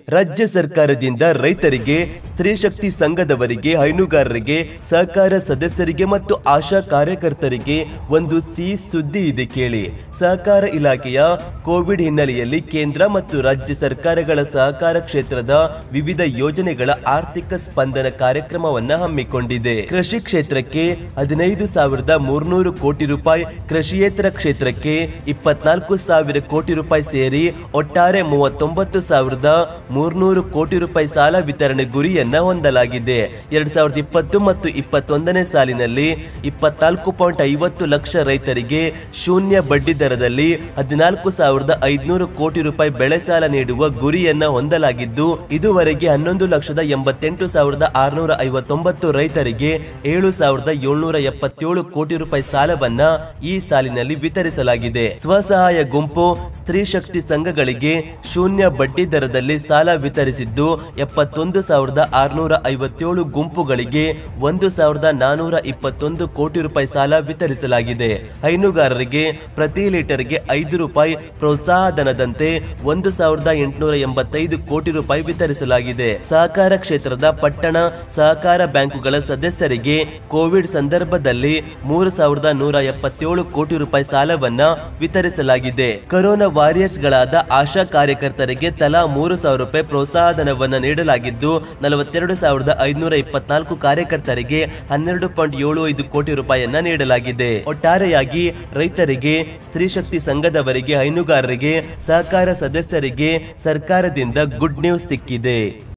ರಾಜ್ಯ ಸರ್ಕಾರದಿಂದ ರೈತರಿಗೆ ಸ್ತ್ರೀ ಶಕ್ತಿ ಸಂಘದವರಿಗೆ ಹೈನುಗಾರರಿಗೆ ಸಹಕಾರ ಸದಸ್ಯರಿಗೆ ಮತ್ತು ಆಶಾ ಕಾರ್ಯಕರ್ತರಿಗೆ ಒಂದು ಸಿಹಿ ಸುದ್ದಿ ಇದೆ ಕೇಳಿ ಸಹಕಾರ ಇಲಾಖೆಯ ಕೋವಿಡ್ ಹಿನ್ನೆಲೆಯಲ್ಲಿ ಕೇಂದ್ರ ಮತ್ತು ರಾಜ್ಯ ಸರ್ಕಾರಗಳ ಸಹಕಾರ ಕ್ಷೇತ್ರದ ವಿವಿಧ ಯೋಜನೆಗಳ ಆರ್ಥಿಕ ಸ್ಪಂದನ ಕಾರ್ಯಕ್ರಮವನ್ನ ಹಮ್ಮಿಕೊಂಡಿದೆ ಕೃಷಿ ಕ್ಷೇತ್ರಕ್ಕೆ ಹದಿನೈದು ಸಾವಿರದ ಮೂರ್ನೂರು ಕೋಟಿ ರೂಪಾಯಿ ಕೃಷಿಯೇತರ ಕ್ಷೇತ್ರಕ್ಕೆ ಇಪ್ಪತ್ನಾಲ್ಕು ಸಾವಿರ ಕೋಟಿ ರೂಪಾಯಿ ಸೇರಿ ಒಟ್ಟಾರೆ ಮೂವತ್ತೊಂಬತ್ತು ಸಾವಿರದ ಮೂರ್ನೂರು ಕೋಟಿ ರೂಪಾಯಿ ಸಾಲ ವಿತರಣೆ ಗುರಿಯನ್ನ ಹೊಂದಲಾಗಿದೆ ಎರಡ್ ಸಾವಿರದ ಇಪ್ಪತ್ತು ಮತ್ತು ಇಪ್ಪತ್ತೊಂದನೇ ಸಾಲಿನಲ್ಲಿ ಇಪ್ಪತ್ನಾಲ್ಕು ಪಾಯಿಂಟ್ ಐವತ್ತು ಲಕ್ಷ ರೈತರಿಗೆ ಶೂನ್ಯ ಬಡ್ಡಿ ದರದಲ್ಲಿ ಹದಿನಾಲ್ಕು ಸಾವಿರದ ಐದುನೂರು ಕೋಟಿ ರೂಪಾಯಿ ಬೆಳೆ ಸಾಲ ನೀಡುವ ಗುರಿಯನ್ನ ಹೊಂದಲಾಗಿದ್ದು ಇದುವರೆಗೆ ಹನ್ನೊಂದು ಲಕ್ಷದ ಎಂಬತ್ತೆಂಟು ಸಾವಿರದ ಆರುನೂರ ಐವತ್ತೊಂಬತ್ತು ರೈತರಿಗೆ ಏಳು ಸಾವಿರದ ಏಳ್ನೂರ ಎಪ್ಪತ್ತೇಳು ಕೋಟಿ ರೂಪಾಯಿ ಸಾಲವನ್ನ ಈ ಸಾಲಿನಲ್ಲಿ ವಿತರಿಸಲಾಗಿದೆ ಸ್ವಸಹಾಯ ಗುಂಪು ಸ್ತ್ರೀ ಶಕ್ತಿ ಸಂಘಗಳಿಗೆ ಶೂನ್ಯ ಬಡ್ಡಿ ದರದಲ್ಲಿ ಸಾಲ ವಿತರಿಸಿದ್ದು ಎಪ್ಪತ್ತೊಂದು ಸಾವಿರದ ಆರುನೂರ ಐವತ್ತೇಳು ಗುಂಪುಗಳಿಗೆ ಒಂದು ಸಾವಿರದ ನಾನೂರ ಇಪ್ಪತ್ತೊಂದು ಕೋಟಿ ರೂಪಾಯಿ ಸಾಲ ವಿತರಿಸಲಾಗಿದೆ ಹೈನುಗಾರರಿಗೆ ಪ್ರತಿ ಲೀಟರ್ಗೆ ಐದು ರೂಪಾಯಿ ಪ್ರೋತ್ಸಾಹ ಧನದಂತೆ ಒಂದು ಸಾವಿರದ ಎಂಟುನೂರ ಎಂಬತ್ತೈದು ಕೋಟಿ ರೂಪಾಯಿ ವಿತರಿಸಲಾಗಿದೆ ಸಹಕಾರ ಕ್ಷೇತ್ರದ ಪಟ್ಟಣ ಸಹಕಾರ ಬ್ಯಾಂಕುಗಳ ಸದಸ್ಯರಿಗೆ ಕೋವಿಡ್ ಸಂದರ್ಭದಲ್ಲಿ ಮೂರು ಸಾವಿರದ ನೂರ ಎಪ್ಪತ್ತೇಳು ಕೋಟಿ ರೂಪಾಯಿ ಸಾಲವನ್ನ ವಿತರಿಸಲಾಗಿದೆ ಕೊರೋನಾ ವಾರಿಯರ್ಸ್ ಗಳಾದ ಆಶಾ ಕಾರ್ಯಕರ್ತರಿಗೆ ತಲಾ ಮೂರು ಸಾವಿರ ರೂಪಾಯಿ ಪ್ರೋತ್ಸಾಹ ಧನವನ್ನ ನೀಡಲಾಗಿದ್ದು ನಲವತ್ತೆರಡು ಸಾವಿರದ ಐದುನೂರ ಇಪ್ಪತ್ನಾಲ್ಕು ಕಾರ್ಯಕರ್ತರಿಗೆ ಹನ್ನೆರಡು ಪಾಯಿಂಟ್ ಏಳು ಐದು ಕೋಟಿ ರೂಪಾಯಿಯನ್ನ ನೀಡಲಾಗಿದೆ ಒಟ್ಟಾರೆಯಾಗಿ ರೈತರಿಗೆ ಸ್ತ್ರೀ ಶಕ್ತಿ ಸಂಘದವರಿಗೆ ಹೈನುಗಾರರಿಗೆ ಸಹಕಾರ ಸದಸ್ಯರಿಗೆ ಸರ್ಕಾರದಿಂದ ಗುಡ್ ನ್ಯೂಸ್ ಸಿಕ್ಕಿದೆ